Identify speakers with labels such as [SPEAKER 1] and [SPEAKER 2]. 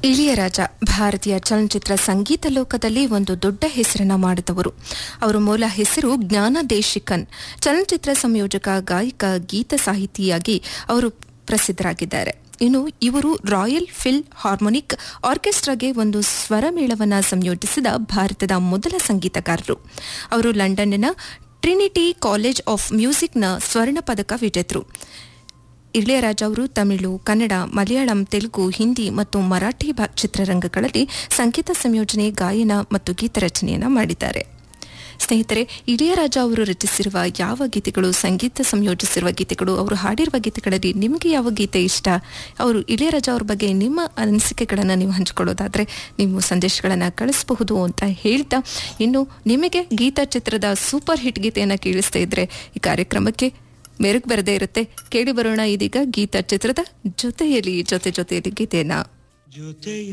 [SPEAKER 1] ಇಳಿಯರಾಜ ಭಾರತೀಯ ಚಲನಚಿತ್ರ ಸಂಗೀತ ಲೋಕದಲ್ಲಿ ಒಂದು ದೊಡ್ಡ ಹೆಸರನ್ನ ಮಾಡಿದವರು ಅವರ ಮೂಲ ಹೆಸರು ಜ್ಞಾನ ದೇಶಿಕನ್ ಚಲನಚಿತ್ರ ಸಂಯೋಜಕ ಗಾಯಕ ಗೀತ ಸಾಹಿತಿಯಾಗಿ ಅವರು ಪ್ರಸಿದ್ಧರಾಗಿದ್ದಾರೆ ಇನ್ನು ಇವರು ರಾಯಲ್ ಫಿಲ್ ಹಾರ್ಮೋನಿಕ್ ಆರ್ಕೆಸ್ಟ್ರಾಗೆ ಒಂದು ಸ್ವರಮೇಳವನ್ನ ಸಂಯೋಜಿಸಿದ ಭಾರತದ ಮೊದಲ ಸಂಗೀತಗಾರರು ಅವರು ಲಂಡನ್ನಿನ ಟ್ರಿನಿಟಿ ಕಾಲೇಜ್ ಆಫ್ ಮ್ಯೂಸಿಕ್ನ ಸ್ವರ್ಣ ಪದಕ ವಿಜೇತರು ಇಳೆಯರಾಜ ಅವರು ತಮಿಳು ಕನ್ನಡ ಮಲಯಾಳಂ ತೆಲುಗು ಹಿಂದಿ ಮತ್ತು ಮರಾಠಿ ಭಾ- ಚಿತ್ರರಂಗಗಳಲ್ಲಿ ಸಂಗೀತ ಸಂಯೋಜನೆ ಗಾಯನ ಮತ್ತು ಗೀತರಚನೆಯನ್ನ ಮಾಡಿದ್ದಾರೆ ಸ್ನೇಹಿತರೆ ಇಳೆಯರಾಜ ಅವರು ರಚಿಸಿರುವ ಯಾವ ಗೀತೆಗಳು ಸಂಗೀತ ಸಂಯೋಜಿಸಿರುವ ಗೀತೆಗಳು ಅವರು ಹಾಡಿರುವ ಗೀತೆಗಳಲ್ಲಿ ನಿಮಗೆ ಯಾವ ಗೀತೆ ಇಷ್ಟ ಅವರು ಇಳೆಯರಾಜ ಅವ್ರ ಬಗ್ಗೆ ನಿಮ್ಮ ಅನಿಸಿಕೆಗಳನ್ನು ನೀವು ಹಂಚಿಕೊಳ್ಳೋದಾದ್ರೆ ನೀವು ಸಂದೇಶಗಳನ್ನು ಕಳಿಸಬಹುದು ಅಂತ ಹೇಳ್ತಾ ಇನ್ನು ನಿಮಗೆ ಗೀತ ಚಿತ್ರದ ಸೂಪರ್ ಹಿಟ್ ಗೀತೆಯನ್ನು ಕೇಳಿಸ್ತಾ ಇದ್ರೆ ಈ ಕಾರ್ಯಕ್ರಮಕ್ಕೆ ಮೆರುಗು ಬರದೇ ಇರುತ್ತೆ ಕೇಳಿ ಬರೋಣ ಇದೀಗ ಗೀತ ಚಿತ್ರದ ಜೊತೆಯಲ್ಲಿ ಜೊತೆ ಜೊತೆಯಲ್ಲಿ ಗೀತೆಯನ್ನ
[SPEAKER 2] ಜೊತೆಯ